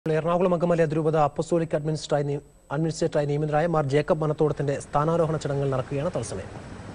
എറണാകുളം അങ്കമാലി അതിരൂപത അപ്പസ്തോലിക് അഡ്മിനിസ്ട്രേറ്ററായി നിയ- അഡ്മിനിസ്ട്രേറ്ററായി നിയമിതരായ മാർ ജേക്കബ് മനത്തോടത്തിന്റെ സ്ഥാനാരോഹണ ചടങ്ങുകൾ നടക്കുകയാണ് തത്സമയം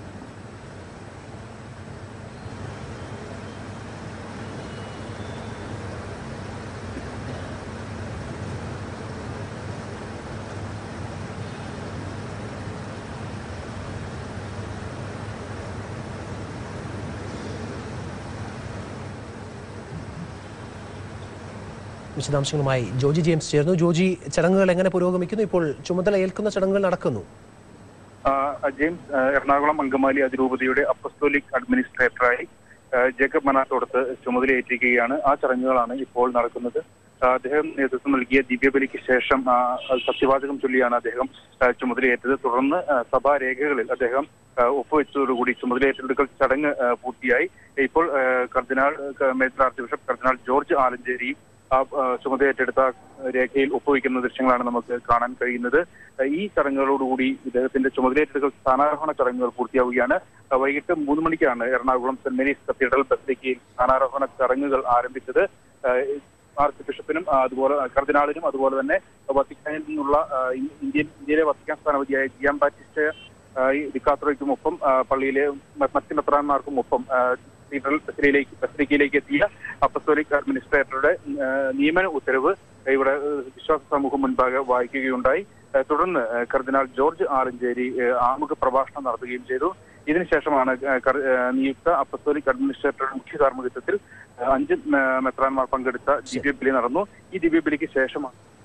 വിശദാംശങ്ങളുമായി ജോജി ജെയിംസ് ചേർന്നു ജോജി ചടങ്ങുകൾ എങ്ങനെ പുരോഗമിക്കുന്നു ഇപ്പോൾ ചുമതല ഏൽക്കുന്ന ചടങ്ങുകൾ നടക്കുന്നു ആ, ജെയിംസ് ആ, എറണാകുളം അങ്കമാലി അതിരൂപതയുടെ അപ്പസ്തോലിക് അഡ്മിനിസ്ട്രേറ്ററായി ആ, ജേക്കബ് മനാത്തോടത്ത് ചുമതലയേറ്റിരിക്കുകയാണ് ആ ചടങ്ങുകളാണ് ഇപ്പോൾ നടക്കുന്നത് ആ, അദ്ദേഹം നേതൃത്വം നൽകിയ ദിവ്യബലിക്ക് ശേഷം ആ, സത്യവാചകം ചൊല്ലിയാണ് അദ്ദേഹം ആ, ചുമതലയേറ്റത് തുടർന്ന് ആ, സഭാരേഖകളിൽ അദ്ദേഹം ആ, ഒപ്പുവെച്ചതോടുകൂടി ചുമതലയേറ്റെടുക്കൽ ചടങ്ങ് ആ, പൂർത്തിയായി ഇപ്പോൾ ആ, കർദിനാൾ ആ, മേജർ ആർച്ച് ബിഷപ്പ് കർദിനാൾ ജോർജ് ആലഞ്ചേരിയും ആ ആ, ചുമതലയേറ്റെടുത്ത രേഖയിൽ ഒപ്പുവയ്ക്കുന്ന ദൃശ്യങ്ങളാണ് നമുക്ക് കാണാൻ കഴിയുന്നത് ഈ ചടങ്ങുകളോടുകൂടി ഇദ്ദേഹത്തിന്റെ ചുമതലയേറ്റെടുക്കൽ സ്ഥാനാരോഹണ ചടങ്ങുകൾ പൂർത്തിയാവുകയാണ് ആ, വൈകിട്ട് മൂന്ന് മണിക്കാണ് എറണാകുളം സെന്റ് മേരീസ് കത്തീഡ്രൽ ബസിലിക്കയിൽ സ്ഥാനാരോഹണ ചടങ്ങുകൾ ആരംഭിച്ചത് ആ, ആർച്ച് ബിഷപ്പിനും ആ, അതുപോലെ കർദിനാളിനും അതുപോലെ തന്നെ വത്തിക്കാനിൽ നിന്നുള്ള ആ, ഇ- ഇന്ത്യൻ ഇന്ത്യയിലെ വത്തിക്കാൻ സ്ഥാനപതിയായ ജിയാൻ ബാറ്റിസ്റ്റ് ഡിക്കാത്രോയ്ക്കും ഒപ്പം ആ, പള്ളിയിലെ മ- മറ്റ് മെത്രാന്മാർക്കും ഒപ്പം ആ, കത്തീഡ്രൽ ബസിലിയിലേക്ക് ബസിലിക്കയിലേക്ക് എത്തിയ അപ്പസ്തോലിക് അഡ്മിനിസ്ട്രേറ്ററുടെ ആ, നിയമന ഉത്തരവ് ഇവിടെ ആ, വിശ്വാസ സമൂഹം മുൻപാകെ വായിക്കുകയുണ്ടായി ആ, തുടർന്ന് ആ, കർദിനാൾ ജോർജ് ആലഞ്ചേരി ആ, ആമുഖ പ്രഭാഷണം നടത്തുകയും ചെയ്തു ഇതിനുശേഷമാണ് ആ, കർ- ആ, നിയുക്ത അപ്പസ്തോലിക് അഡ്മിനിസ്ട്രേറ്ററുടെ മുഖ്യ കാർമ്മികത്വത്തിൽ ആ, അഞ്ച് മെ- മെത്രാന്മാർ പങ്കെടുത്ത ദിവ്യബലി നടന്നു ഈ ദിവ്യബലിക്ക് ശേഷമാണ്